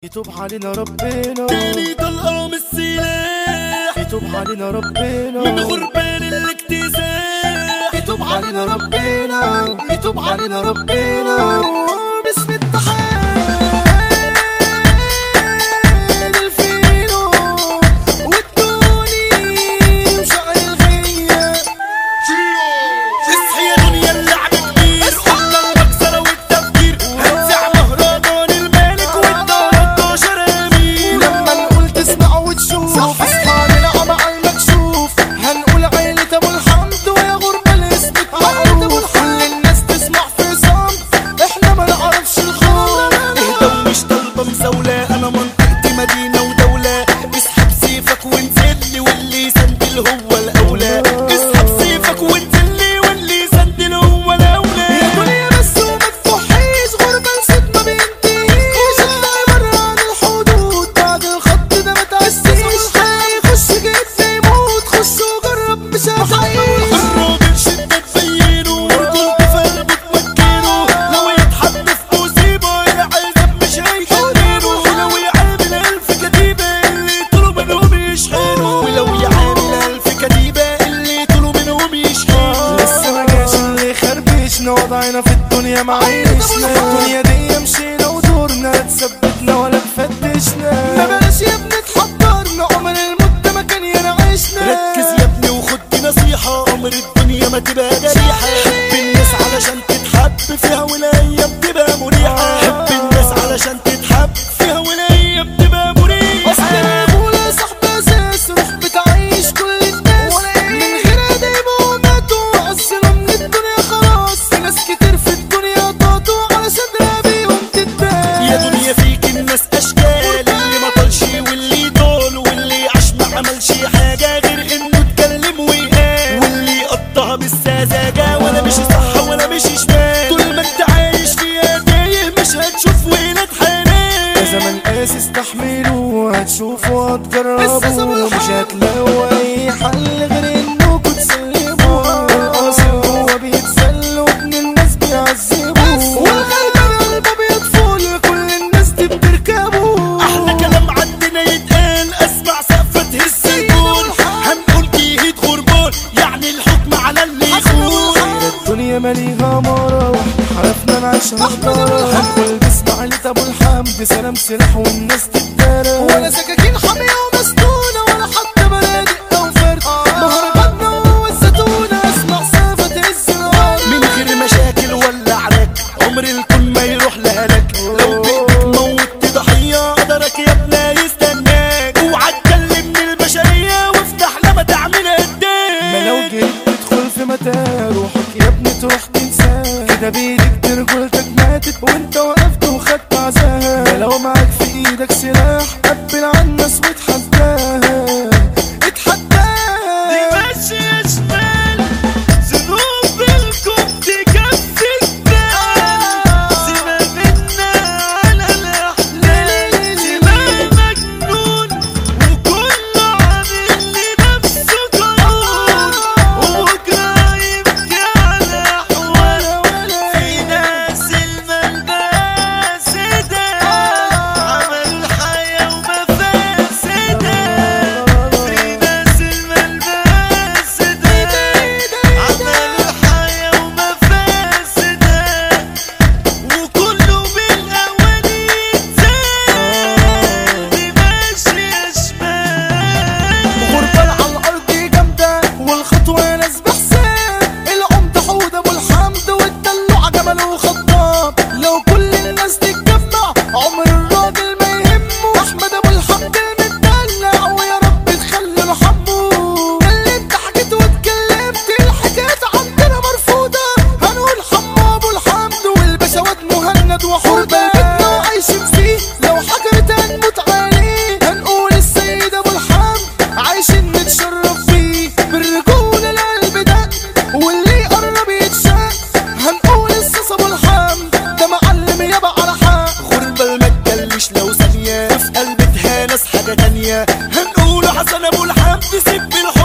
يتوب علينا ربنا تاني طلقة من السلاح يتوب علينا ربنا من غربان الاكتساح يتوب علينا ربنا يتوب علينا ربنا باسم التحال الفينو والتوني وشعر الغية اصحي يا دنيا اللعب كبير قلنا المكسرة والتفكير هنزع مهرجان الملك والدار 12 امير لما نقول تسمع وتشوف اصحى نلعب على المكشوف هنقول عيلة ابو الحمد ويا غربة الاسم معروف كل الناس تسمع في صمت احنا ما نعرفش الخوف اهدى ومش طالبة مزاولة انا منطقتي مدينة ودولة اسحب سيفك وانزل لي واللي يسندل هو الاولى اسحب سيفك وانزل لي واللي يسندل هو الاولى يا دنيا بس وما تفحيش غربة نسيت ما بينتهيش اطلعي برا عن الحدود بعد الخط ده ما تعسيش هيخش جيت يموت خش وجرب مش هتعيش الراجل شدة تبينه ورجولته في قلبه تمكنه لو يتحط في مصيبة العذاب مش هيكمله ولو يعامل ألف كتيبة اللي طلوا منهم يشحنوا ولو يعامل ألف كتيبة اللي طلوا منهم يشحنوا لسه ما جاش اللي خربشنا وضعنا في الدنيا معيشنا الدنيا دي مشينا ودورنا لا تثبتنا ولا تفتشنا ما بلاش يا ابني تحضرنا عمر المدة ما كان ينعشنا ركز يا ابني وخد دي نصيحة عمر الدنيا ما تبقى جريحة حب الناس علشان تتحب فيها والأيام تبقى مريحة حب الناس علشان تتحب فيها والأيام تبقى مريحة اصل ولا صاحب اساس روح بتعيش كل الناس من غير ادب وماتوا عزنا من الدنيا خلاص في ناس كتير في الدنيا طاطوا على صدرها بيهم تتباس يا دنيا فيك الناس اشكال اللي ما طالش واللي طول واللي عاش ما عملش حاجه غير انه اتكلم وقال واللي قطع بالسذاجه ولا مش صح ولا مش شمال طول ما انت عايش فيها تايه مش هتشوف ولاد يا حلال زمن قاس استحملوا هتشوفوا هتجربوا مش هتلاقوا اي حل غير انكوا تسلموا القاسم هو بيتسلى وابن الناس بيعذبوا والغلبان قلبه بيطفل كل الناس دي بتركبه احلى كلام عندنا يتقال اسمع سقفه تهز الجول هنقول جهيد غربان يعني الحكم على اللي يخون الدنيا ماليها مرة واحنا حرفنا نعيشها حضارة هنقول باسم عيلة ابو الحمد سلام سلاح والناس تتدارى ولا سكاكين حامية ومسنونة ولا حتى بنادق او فرد مهرجاننا هو الزتونة اسمع سافة تهز الارض من غير مشاكل ولا عراك عمر الكون ما يروح لهلك لو بايدك موت ضحية قدرك يا ابني يستناك اوعى تكلم من البشرية وافتح لما تعمل ما لو قدام جيت تدخل في متاع روحك يا ابني تروح تنساه كده بايدك رجولتك ماتت وانت وقفت وخدت عزاها ما لو معاك في ايدك سلاح قبل على الناس واتحداها اتحداها ماشي شمال ذنوب الكون تكفي الدم سيبك منا على الاحلام سيبك مجنون وكله عامل لنفسه قانون وبكره يبكي على احوال في ناس الملبس ده عملوا الحياه ومفاسدها في ناس الملبس ده عملوا الحياة ومفاسدها وكله بالأول يتزاد ماشي شمال غربال على الارض جامده والخطوه ناس بحساب العمده حود ابو الحمد والدلوع جمل وخطاب لو كل الناس تتجمع عمر الراجل ما يهمه احمد ابو الحمد المدلع ويا رب تخلي له حمه اللي انت حكيت واتكلمت الحكايات عندنا مرفوضه هنقول حمو ابو الحمد والبشوات مهند وحوده بيتنا وعايشين فيه لو حكرت هنموت عليه هنقول السيد ابو الحمد عايشين نتشرف فيه بالرجولة القلب ده واللي يقرب يتشاف هنقول السيس ابو الحمد ده معلم يابا على حق غربة ما تجلش لو ثانية في قلبتها ناس حاجة تانية هنقول حسن أبو الحمد سيب الحب